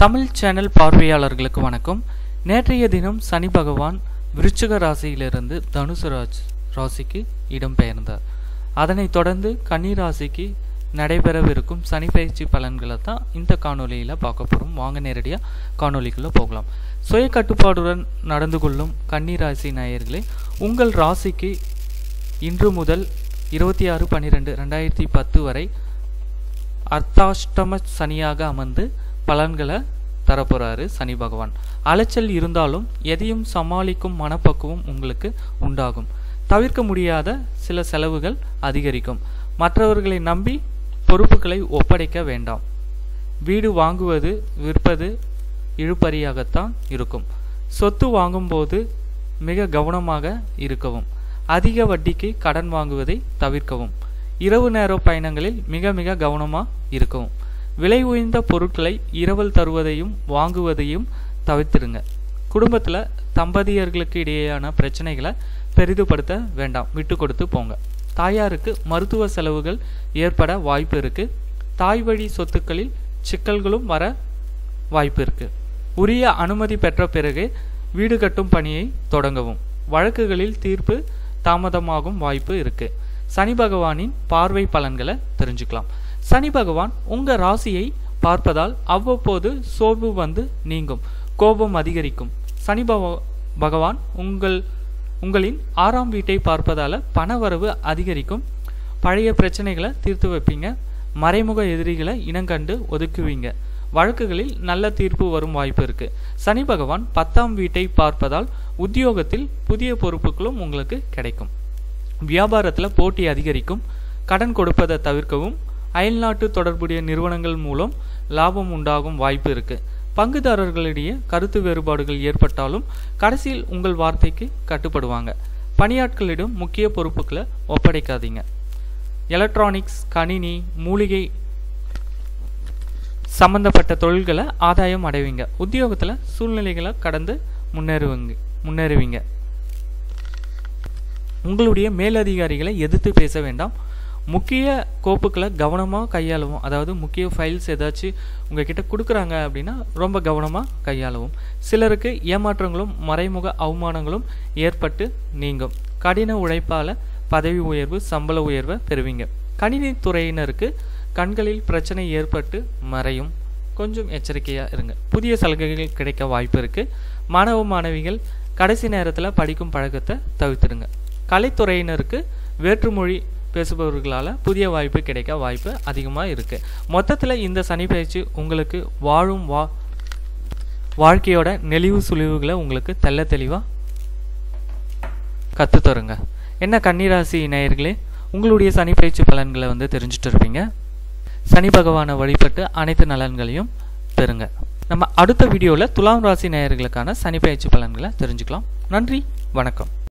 Tamil channel பார்வையாளர்களுக்கு வணக்கம் நேற்றைய தினம் சனி பகவான் விருச்சிக ராசியிலிருந்து தனுசு ராஜ் ராசிக்கு இடம்பெயர்ந்தார் அதனைத் தொடர்ந்து கன்னி ராசிக்கு நடைபெறவிருக்கும் சனி பயிற்சி பலன்களை தான் இந்த காணொளியில் பார்க்க போகிறோம் வாங்க நேரடியாக காணொளிக்குள்ளே போகலாம் சுய கட்டுப்பாடுடன் நடந்து கொள்ளும் கன்னி ராசி நேயர்களே உங்கள் ராசிக்கு இன்று முதல் இருபத்தி ஆறு பன்னிரெண்டு ரெண்டாயிரத்தி பத்து வரை அர்த்தாஷ்டம சனியாக அமர்ந்து பலன்களை தரப்போறாரு சனி பகவான் அலைச்சல் இருந்தாலும் எதையும் சமாளிக்கும் மனப்பக்குவம் உங்களுக்கு உண்டாகும் தவிர்க்க முடியாத சில செலவுகள் அதிகரிக்கும் மற்றவர்களை நம்பி பொறுப்புகளை ஒப்படைக்க வேண்டாம் வீடு வாங்குவது விற்பது இழுபறியாகத்தான் இருக்கும் சொத்து வாங்கும்போது மிக கவனமாக இருக்கவும் அதிக வட்டிக்கு கடன் வாங்குவதை தவிர்க்கவும் இரவு நேர பயணங்களில் மிக மிக கவனமாக இருக்கவும் விலை உயர்ந்த பொருட்களை இரவல் தருவதையும் வாங்குவதையும் தவிர்த்திருங்க குடும்பத்தில் தம்பதியர்களுக்கு இடையேயான பிரச்சனைகளை பெரிதுபடுத்த வேண்டாம் விட்டு கொடுத்து போங்க தாயாருக்கு மருத்துவ செலவுகள் ஏற்பட வாய்ப்பு இருக்கு தாய் வழி சொத்துக்களில் சிக்கல்களும் வர வாய்ப்பு இருக்கு உரிய அனுமதி பெற்ற பிறகு வீடு கட்டும் பணியை தொடங்கவும் வழக்குகளில் தீர்ப்பு தாமதமாகும் வாய்ப்பு இருக்கு சனி பகவானின் பார்வை பலன்களை தெரிஞ்சுக்கலாம் சனி பகவான் உங்க ராசியை பார்ப்பதால் அவ்வப்போது சோர்வு வந்து நீங்கும் கோபம் அதிகரிக்கும் சனி பக- பகவான் உங்கள் உங்களின் ஆறாம் வீட்டை பார்ப்பதால பணவரவு அதிகரிக்கும் பழைய பிரச்சனைகளை தீர்த்து வைப்பீங்க மறைமுக எதிரிகளை இனங்கண்டு ஒதுக்குவீங்க வழக்குகளில் நல்ல தீர்ப்பு வரும் வாய்ப்பு இருக்கு சனி பகவான் பத்தாம் வீட்டை பார்ப்பதால் உத்தியோகத்தில் புதிய பொறுப்புகளும் உங்களுக்கு கிடைக்கும் வியாபாரத்தில் போட்டி அதிகரிக்கும் கடன் கொடுப்பதை தவிர்க்கவும் அயல்நாட்டு தொடர்புடைய நிறுவனங்கள் மூலம் லாபம் உண்டாகும் வாய்ப்பு இருக்கு பங்குதாரர்களிடையே கருத்து வேறுபாடுகள் ஏற்பட்டாலும் கடைசியில் உங்கள் வார்த்தைக்கு கட்டுப்படுவாங்க பணியாட்களிடம் முக்கிய பொறுப்புகளை ஒப்படைக்காதீங்க எலக்ட்ரானிக்ஸ் கணினி மூலிகை சம்பந்தப்பட்ட தொழில்களை ஆதாயம் அடைவீங்க உத்தியோகத்தில் சூழ்நிலைகளை கடந்து முன்னேறுவீங்க முன்னேறுவீங்க உங்களுடைய மேலதிகாரிகளை எதிர்த்து பேச வேண்டாம் முக்கிய கோப்புகளை கவனமாக கையாளவும் அதாவது முக்கிய ஃபைல்ஸ் ஏதாச்சும் உங்ககிட்ட கொடுக்குறாங்க அப்படின்னா ரொம்ப கவனமாக கையாளவும் சிலருக்கு ஏமாற்றங்களும் மறைமுக அவமானங்களும் ஏற்பட்டு நீங்கும் கடின உழைப்பால் பதவி உயர்வு சம்பள உயர்வை பெறுவீங்க கணினி துறையினருக்கு கண்களில் பிரச்சனை ஏற்பட்டு மறையும் கொஞ்சம் எச்சரிக்கையாக இருங்க புதிய சலுகைகள் கிடைக்க வாய்ப்பு இருக்குது மாணவ மாணவிகள் கடைசி நேரத்தில் படிக்கும் பழக்கத்தை தவிர்த்துடுங்க கலைத்துறையினருக்கு வேற்றுமொழி பேசுபவர்களால் புதிய வாய்ப்பு கிடைக்க வாய்ப்பு அதிகமாக இருக்குது மொத்தத்தில் இந்த சனி பயிற்சி உங்களுக்கு வாழும் வா வாழ்க்கையோட நெளிவு சுழிவுகளை உங்களுக்கு தெள்ள தெளிவாக கற்றுத்தருங்க என்ன கன்னிராசி நேயர்களே உங்களுடைய சனி பயிற்சி பலன்களை வந்து தெரிஞ்சுட்டு இருப்பீங்க சனி பகவானை வழிபட்டு அனைத்து நலன்களையும் பெறுங்க நம்ம அடுத்த வீடியோவில் துலாம் ராசி நேயர்களுக்கான சனி பயிற்சி பலன்களை தெரிஞ்சுக்கலாம் நன்றி வணக்கம்